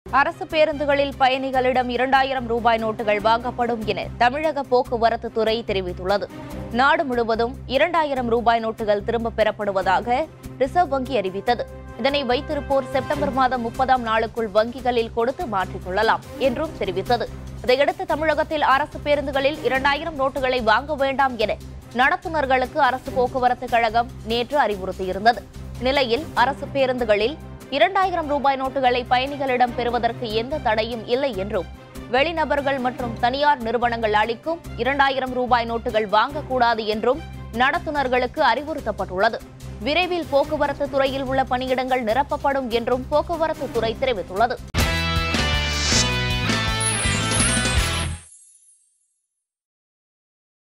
அரசு பேருந்துகளில் பயணிகளிடம் இரண்டாயிரம் ரூபாய் நோட்டுகள் வாங்கப்படும் என தமிழக போக்குவரத்து துறை தெரிவித்துள்ளது நாடு முழுவதும் இரண்டாயிரம் ரூபாய் நோட்டுகள் திரும்பப் பெறப்படுவதாக ரிசர்வ் வங்கி அறிவித்தது இதனை வைத்திருப்போர் செப்டம்பர் மாதம் முப்பதாம் நாளுக்குள் வங்கிகளில் கொடுத்து மாற்றிக் கொள்ளலாம் என்றும் தெரிவித்தது இதையடுத்து தமிழகத்தில் அரசு பேருந்துகளில் இரண்டாயிரம் நோட்டுகளை வாங்க வேண்டாம் என நடத்துனர்களுக்கு அரசு போக்குவரத்து கழகம் நேற்று அறிவுறுத்தியிருந்தது நிலையில் அரசு பேருந்துகளில் இரண்டாயிரம் ரூபாய் நோட்டுகளை பயணிகளிடம் பெறுவதற்கு எந்த தடையும் இல்லை என்றும் வெளிநபர்கள் மற்றும் தனியார் நிறுவனங்கள் அளிக்கும் இரண்டாயிரம் ரூபாய் நோட்டுகள் வாங்கக்கூடாது என்றும் நடத்துனர்களுக்கு அறிவுறுத்தப்பட்டுள்ளது விரைவில் போக்குவரத்து துறையில் உள்ள பணியிடங்கள் நிரப்பப்படும் என்றும் போக்குவரத்து துறை தெரிவித்துள்ளது